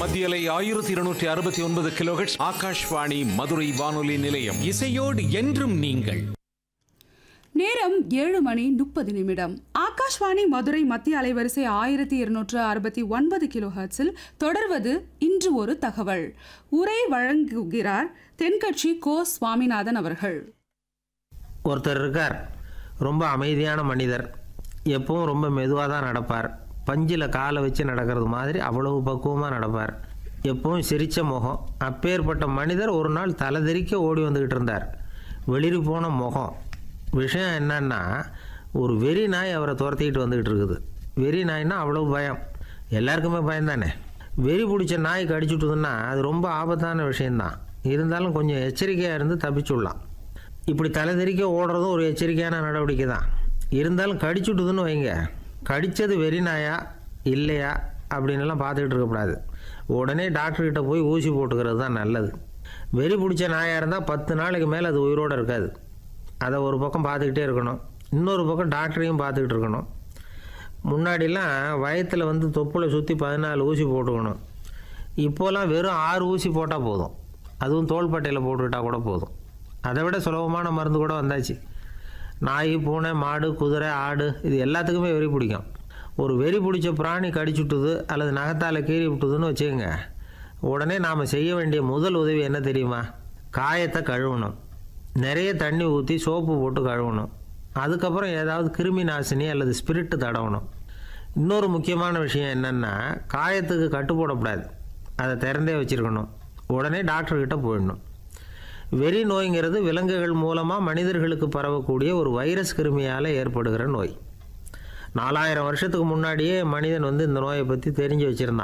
மத்தியலை ஆயிரத்தி இருநூற்றி அறுபத்தி ஒன்பது கிலோஹெட்ஸ் ஆகாஷ்வாணி மதுரை வானொலி நிலையம் இசையோடு என்றும் நீங்கள் நேரம் ஏழு மணி முப்பது நிமிடம் ஆகாஷ்வாணி மதுரை மத்திய அலைவரிசை ஆயிரத்தி இருநூற்று அறுபத்தி ஒன்பது கிலோ ஹெர்ட்ஸில் தொடர்வது இன்று ஒரு தகவல் உரை வழங்குகிறார் தென்கட்சி கோ சுவாமிநாதன் அவர்கள் ஒருத்தர் இருக்கார் ரொம்ப அமைதியான மனிதர் எப்பவும் ரொம்ப மெதுவாக தான் நடப்பார் பஞ்சில் காலை வச்சு நடக்கிறது மாதிரி அவ்வளவு பக்குவமாக நடப்பார் எப்பவும் சிரித்த முகம் அப்பேற்பட்ட மனிதர் ஒரு நாள் தலைதெறிக்க ஓடி வந்துக்கிட்டு இருந்தார் வெளிரி போன முகம் விஷயம் என்னன்னா ஒரு வெறி நாய் அவரை துரத்திக்கிட்டு வந்துக்கிட்டு இருக்குது வெறி நாய்னா அவ்வளவு பயம் எல்லாருக்குமே பயம்தானே வெறி பிடிச்ச நாய் கடிச்சுட்டுதுன்னா அது ரொம்ப ஆபத்தான விஷயம்தான் இருந்தாலும் கொஞ்சம் எச்சரிக்கையாக இருந்து தப்பிச்சுடலாம் இப்படி தலைதெறிக்க ஓடுறதும் ஒரு எச்சரிக்கையான நடவடிக்கை தான் இருந்தாலும் கடிச்சுட்டுதுன்னு வைங்க கடித்தது வெறிநாயா இல்லையா அப்படின்னுலாம் பார்த்துக்கிட்டு இருக்கக்கூடாது உடனே டாக்டர்கிட்ட போய் ஊசி போட்டுக்கிறது தான் நல்லது வெறி பிடிச்ச நாயாக இருந்தால் பத்து நாளைக்கு மேலே அது உயிரோடு இருக்காது அதை ஒரு பக்கம் பார்த்துக்கிட்டே இருக்கணும் இன்னொரு பக்கம் டாக்டரையும் பார்த்துக்கிட்டு இருக்கணும் முன்னாடிலாம் வயத்தில் வந்து தொப்புளை சுற்றி பதினாலு ஊசி போட்டுக்கணும் இப்போலாம் வெறும் ஆறு ஊசி போட்டால் போதும் அதுவும் தோள்பட்டையில் போட்டுக்கிட்டா கூட போதும் அதை விட சுலபமான மருந்து கூட வந்தாச்சு நாய் பூனை மாடு குதிரை ஆடு இது எல்லாத்துக்குமே வெறி பிடிக்கும் ஒரு வெறி பிடிச்ச பிராணி கடிச்சுட்டுது அல்லது நகத்தால் கீறி விட்டுதுன்னு வச்சுக்கோங்க உடனே நாம் செய்ய வேண்டிய முதல் உதவி என்ன தெரியுமா காயத்தை கழுவணும் நிறைய தண்ணி ஊற்றி சோப்பு போட்டு கழுவணும் அதுக்கப்புறம் ஏதாவது கிருமி நாசினி அல்லது ஸ்பிரிட்டு தடவணும் இன்னொரு முக்கியமான விஷயம் என்னென்னா காயத்துக்கு கட்டு போடக்கூடாது அதை திறந்தே வச்சுருக்கணும் உடனே டாக்டர்கிட்ட போயிடணும் வெறி நோய்ங்கிறது விலங்குகள் மூலமாக மனிதர்களுக்கு பரவக்கூடிய ஒரு வைரஸ் கிருமியால் ஏற்படுகிற நோய் நாலாயிரம் வருஷத்துக்கு முன்னாடியே மனிதன் வந்து இந்த நோயை பற்றி தெரிஞ்சு வச்சுருந்தான்